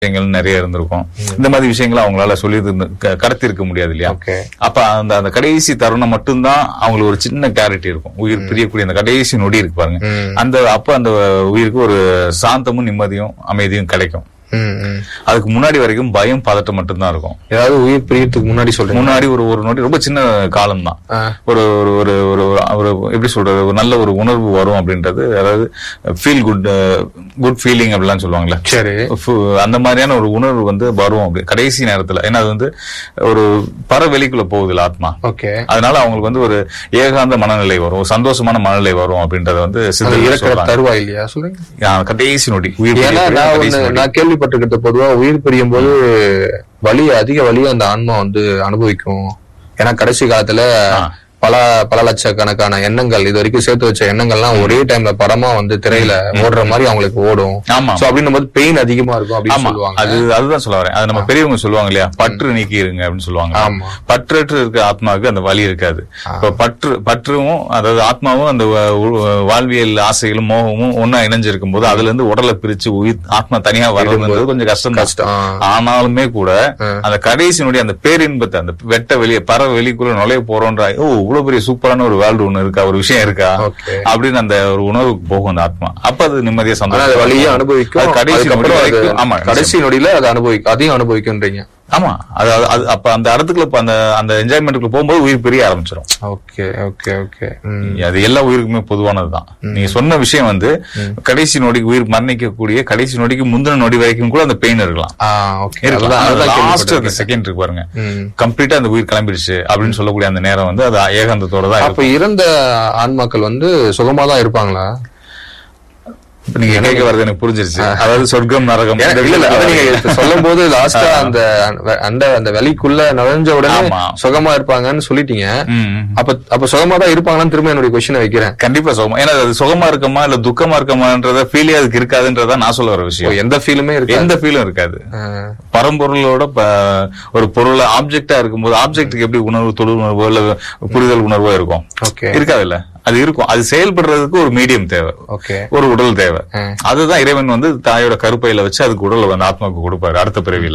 விஷயங்கள் நிறைய இருந்திருக்கும் இந்த மாதிரி விஷயங்களை அவங்களால சொல்லி கடத்தி இருக்க முடியாது இல்லையா ஓகே அப்ப அந்த அந்த கடைசி தருணம் மட்டும்தான் அவங்களுக்கு ஒரு சின்ன கிளாரிட்டி இருக்கும் உயிர் பிரியக்கூடிய அந்த கடைசி நொடி இருக்கு பாருங்க ம். அந்த அப்ப அந்த உயிருக்கு ஒரு சாந்தமும் நிம்மதியும் அமைதியும் கிடைக்கும் ம், ம். அதுக்கு முன்னாடி வரைக்கும் பயம் பதட்டம் மட்டும்தான் இருக்கும் ஏதாவது உயிர் பிரியறதுக்கு முன்னாடி சொல்றீங்க முன்னாடி ஒரு ஒரு நொடி ரொம்ப சின்ன காலம் தான் ஆ. ஒரு ஒரு ஒரு ஒரு ஒரு எப்படி சொல்றது ஒரு நல்ல ஒரு உணர்வு வரும் அப்படின்றது அதாவது ஃபீல் குட் குட் ஃபீலிங் அப்படிலாம் சொல்லுவாங்கல்ல சரி ஃபு- அந்த மாதிரியான ஒரு உணர்வு வந்து வரும் அப்படி கடைசி நேரத்துல ஏன்னா அது வந்து ஒரு பறவெளிக்குள்ள போகுதுல ஆத்மா ஓகே அதனால அவங்களுக்கு வந்து ஒரு ஏகாந்த மனநிலை வரும் ஒரு சந்தோஷமான மனநிலை வரும் அப்படின்றத வந்து அது சித்தர்கள் இறக்குற சொல்றாங்க தருவாய் இல்லையா சொல்லுங்க ஆ, கடைசி நொடி உயிர் ஏன்னா பிரியக்கூடிய நான் கடைசி ஒண்ணு நொடி. நான் கேள்விப்பட்டிருக்கிறது பொதுவா உயிர் பிரியும் போது வலி அதிக வலியை அந்த ஆன்மா வந்து அனுபவிக்கும் ஏன்னா கடைசி காலத்துல ஆ. பல பல லட்சக்கணக்கான எண்ணங்கள் இது வரைக்கும் சேர்த்து வச்ச எண்ணங்கள்லாம் ஒரே டைம்ல படமா வந்து திரையில ஓடுற மாதிரி அவங்களுக்கு ஓடும் ஆமா சோ அப்படின்னும் போது பெயின் அதிகமா இருக்கும் அப்படின்னு ஆமா சொல்லுவாங்க அது அதுதான் சொல்ல வரேன் அது நம்ம பெரியவங்க சொல்லுவாங்க இல்லையா பற்று நீக்கிருங்க அப்படின்னு சொல்லுவாங்க ஆமா பற்றற்று இருக்க ஆத்மாவுக்கு அந்த வலி இருக்காது இப்ப பற்று பற்றும் அதாவது ஆத்மாவும் அந்த வ- உ- வாழ்வியல் ஆசைகளும் மோகமும் ஒன்னா இணைஞ்சிருக்கும் போது அதுல இருந்து உடலை பிரிச்சு உயிர் ஆத்மா தனியா வர்றதுன்றது கொஞ்சம் கஷ்டம் தான் கஷ்டம் ஆ. ஆனாலுமே கூட அந்த கடைசியினுடைய அந்த பேரின்பத்தை அந்த வெட்ட வெளியே பற வெளிக்குள்ள நுழைய போறோன்ற ஓ இவ்வளவு பெரிய சூப்பரான ஒரு வேர்ல்டு ஒண்ணு இருக்கா ஒரு விஷயம் இருக்கா ஓகே அப்படின்னு அந்த ஒரு உணர்வுக்கு போகும் அந்த ஆத்மா அப்ப அது நிம்மதியா ஆனா அது சந்தோஷம் வலியை அனுபவிக்கும் அது கடைசி நொடி அதுக்கப்புறம் அது வரைக்கும் ஆமா கடைசி நொடியில அதை அனுபவிக்கும் அதையும் அனுபவிக்கும்ன்றீங்க ஆமா அது அது- அது அப்ப அந்த இடத்துக்குள்ள இப்ப அந்த அந்த என்ஜாய்மெண்ட்டுக்குள்ள போகும்போது உயிர் பிரிய ஆரம்பிச்சிடும் ஓகே ஓகே ஓகே ம் அது எல்லா உயிருக்குமே பொதுவானதுதான் நீங்க சொன்ன விஷயம் வந்து கடைசி நொடிக்கு உயிர் மரணிக்கக்கூடிய கடைசி நொடிக்கு முந்தின நொடி வரைக்கும் கூட அந்த பெயின் இருக்கலாம் ஆ ஓகே அதுதான் அதுதான் லாஸ்ட் கேள்விப்பட்டிருக்கேன். அந்த செகண்ட் இருக்கு பாருங்க ம் கம்ப்ளீட்டா அந்த உயிர் கிளம்பிடுச்சு அப்படின்னு சொல்லக்கூடிய அந்த நேரம் வந்து அது ஏகாந்தத்தோட தான் இருக்கும் அப்ப இறந்த ஆன்மாக்கள் வந்து சுகமா தான் இருப்பாங்களா இப்ப நீங்க கேட்க வர்றது எனக்கு புரிஞ்சிருச்சு அதாவது சொர்க்கம் நரகம் இந்த இல்ல இல்ல அதை நீங்க விஷயத்துல சொல்லும் போது லாஸ்டா அந்த அந்த அந்த வெளிக்குள்ள நுழைஞ்ச உடனே ஆமா. சுகமா இருப்பாங்கன்னு சொல்லிட்டீங்க ம், ம். அப்ப அப்ப சுகமா தான் இருப்பாங்களான்னு திரும்ப என்னுடைய கொஸ்டினை வைக்கிறேன் கண்டிப்பா சுகமா ஏன்னா அது சுகமா இருக்கமா இல்ல துக்கமா இருக்கமான்றத ஃபீலே அதுக்கு இருக்காதுன்றதா நான் சொல்ல வர ஓ, விஷயம் எந்த ஃபீலுமே இருக்கு எந்த ஃபீலும் இருக்காது பரம்பொருளோட ப- ஒரு பொருள் ஆப்ஜெக்டா இருக்கும்போது ஆப்ஜெக்ட்டுக்கு எப்படி உணர்வு தொடு உணர்வோ இல்ல புரிதல் உணர்வோ இருக்கும் ஓகே இருக்காது இல்ல அது இருக்கும் அது செயல்படுறதுக்கு ஒரு மீடியம் தேவை ஓகே ஒரு உடல் தேவை ஆ. அதுதான் இறைவன் வந்து தாயோட கருப்பையில வச்சு அதுக்கு உடல் வந்து ஆத்மாவுக்கு கொடுப்பாரு அடுத்த பிறவியில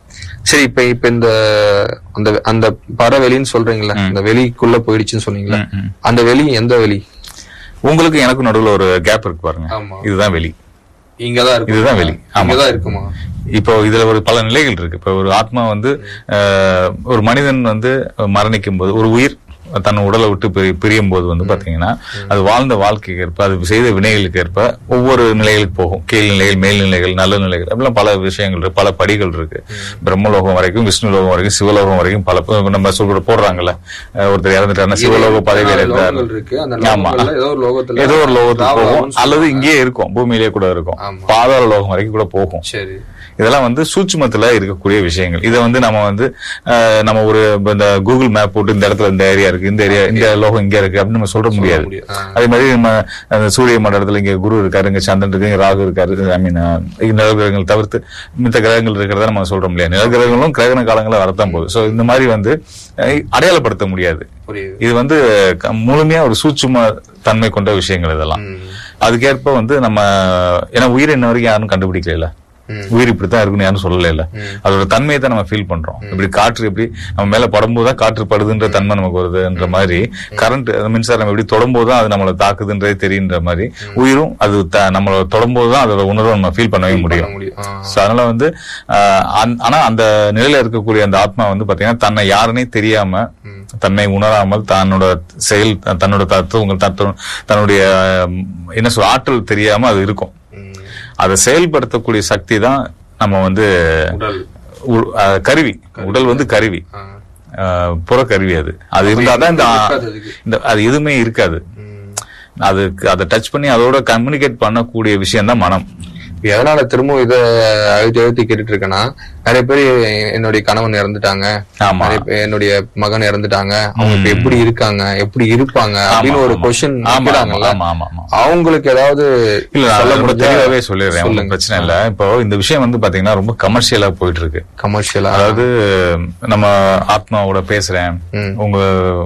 சரி இப்ப இப்ப இந்த அந்த அந்த பறவெளின்னு சொல்றீங்களா இந்த வெளிக்குள்ள போயிடுச்சுன்னு சொன்னீங்களா ம், ம். அந்த வெளி எந்த வெளி உங்களுக்கு எனக்கு நடுவுல ஒரு கேப் இருக்கு பாருங்க ஆமா. இதுதான் வெளி இங்கதான் இருக்கு இதுதான் வெளி. ஆமா. இங்கதான் இருக்குமா இப்போ இதுல ஒரு பல நிலைகள் இருக்கு இப்போ ஒரு ஆத்மா வந்து அஹ், ஒரு மனிதன் வந்து மரணிக்கும் போது ஒரு உயிர் தன் உடலை விட்டு பிரி- பிரியும் போது வந்து பாத்தீங்கன்னா அது வாழ்ந்த வாழ்க்கைக்கு ஏற்ப அது செய்த வினைகளுக்கு ஏற்ப ஒவ்வொரு நிலைகளுக்கு போகும் கீழ் நிலைகள் மேல் நிலைகள் நல்ல நிலைகள் அப்படிலாம் பல விஷயங்கள் இருக்கு பல படிகள் இருக்கு பிரம்மலோகம் வரைக்கும் விஷ்ணு லோகம் வரைக்கும் சிவலோகம் வரைக்கும் பல இப்ப நம்ம சொல்ற போடுறாங்கல்ல அஹ், ஒருத்தர் இறந்துட்டாருன்னா சிவலோக பதவியில் இருந்தார் லோகங்கள் இருக்கு அந்த ஆமா. லோகங்கள்ல ஏதோ ஒரு லோகத்துல ஏதோ ஒரு லோகத்துக்கு ராவணன் போகும் சொல்லுவாங்க. அல்லது இங்கேயே இருக்கும் பூமியிலேயே கூட இருக்கும் ஆமா. பாதாள லோகம் வரைக்கும் கூட போகும் சரி இதெல்லாம் வந்து சூட்சுமத்துல இருக்கக்கூடிய விஷயங்கள் இதை வந்து நம்ம வந்து அஹ், நம்ம ஒரு இப்ப இந்த கூகுள் மேப் போட்டு இந்த இடத்துல இந்த ஏரியா இருக்கு இந்த ஏரியா இந்த லோகம் இங்க இருக்கு அப்படின்னு நம்ம சொல்ல முடியாது முடியும். ஆ. அதே மாதிரி நம்ம அந்த சூரிய மண்டலத்துல இங்க குரு இருக்காரு இங்க சந்திரன் இருக்கு இங்க ராகு இருக்காரு ஐ மீன் நிலகிரகங்கள் தவிர்த்து மித்த கிரகங்கள் இருக்கிறத நம்ம சொல்ற முடியாது நிலகிரகங்களும் கிரகண காலங்கள வரத்தான் போகுது சோ இந்த மாதிரி வந்து அஹ், அடையாளப்படுத்த முடியாது புரியுது இது வந்து க- முழுமையா ஒரு சூட்சும தன்மை கொண்ட விஷயங்கள் இதெல்லாம் ம். அதுக்கேற்ப வந்து நம்ம ஏன்னா உயிர் இன்ன வரைக்கும் யாரும் கண்டுபிடிக்கல ம். உயிர் இப்படித்தான் இருக்குன்னு யாரும் சொல்லல இல்ல அதோட தன்மையை தான் நம்ம ஃபீல் பண்றோம் இப்படி காற்று எப்படி நம்ம மேல படும்போது தான் காற்று படுதுன்ற தன்மை நமக்கு வருதுன்ற மாதிரி கரண்ட் மின்சாரம் எப்படி தொடும்போது தான் அது நம்மளை தாக்குதுன்றதே தெரியுன்ற மாதிரி உயிரும் அது த- நம்மள தொடும்போது தான் அதோட உணர்வை நம்ம ஃபீல் பண்ணவே முடியும் பண்ண முடியும் ஆ. So, அதனால வந்து ஆஹ், அந்த- ஆனா அந்த நிலையில இருக்கக்கூடிய அந்த ஆத்மா வந்து பாத்தீங்கன்னா தன்னை யாருன்னே தெரியாம தன்னை உணராமல் தன்னோட செயல் தன்னோட தத்துவங்கள் தத்துவ தன்னுடைய ஆஹ், என்ன சொல் ஆற்றல் தெரியாம அது இருக்கும் ம். அதை செயல்படுத்தக்கூடிய சக்தி தான் நம்ம வந்து உடல் உ- ஆஹ், கருவி உடல் வந்து கருவி ஆ. ஆஹ், புறக்கருவி அது அது இருந்தாதான் இந்த இருக்காது அதுக்கு. இந்த அது எதுவுமே இருக்காது ம். அதுக்கு அதை டச் பண்ணி அதோட கம்யூனிகேட் பண்ணக்கூடிய விஷயம் தான் மனம் இப்ப எதனால திரும்ப இத அழுத்தி அழுத்தி கேட்டுட்டு இருக்கேன்னா நிறைய பேர் என்னுடைய கணவன் இறந்துட்டாங்க ஆமா நிறைய பேர் என்னுடைய மகன் இறந்துட்டாங்க அவங்க இப்ப எப்படி இருக்காங்க எப்படி இருப்பாங்க அப்படின்னு ஒரு கொஸ்டின் ஆமா ஆமா கேக்குறாங்கல்ல ஆமா ஆமா ஆமா அவங்களுக்கு ஏதாவது இல்ல நான் சொல்ல ரொம்ப முடிஞ்சா தெளிவாவே சொல்லிடுறேன் ஒண்ணும் சொல்லுங்க. பிரச்சனை இல்ல இப்போ இந்த விஷயம் வந்து பாத்தீங்கன்னா ரொம்ப கமர்ஷியலா போயிட்டு இருக்கு கமர்ஷியலா அதாவது நம்ம ஆத்மாவோட பேசுறேன் ம். உங்க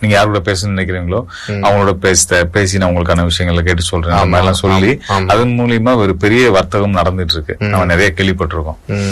நீங்க யார் கூட பேசணும்னு நினைக்கிறீங்களோ அவங்களோட பேச பேசி நான் உங்களுக்கான விஷயங்களை கேட்டு சொல்றேன் அந்த மாதிரிலாம் சொல்லி ஆமா. அதன் மூலியமா ஒரு பெரிய வர்த்தகம் நடந்துட்டு இருக்கு நம்ம நிறைய கேள்விப்பட்டிருக்கோம் ம்.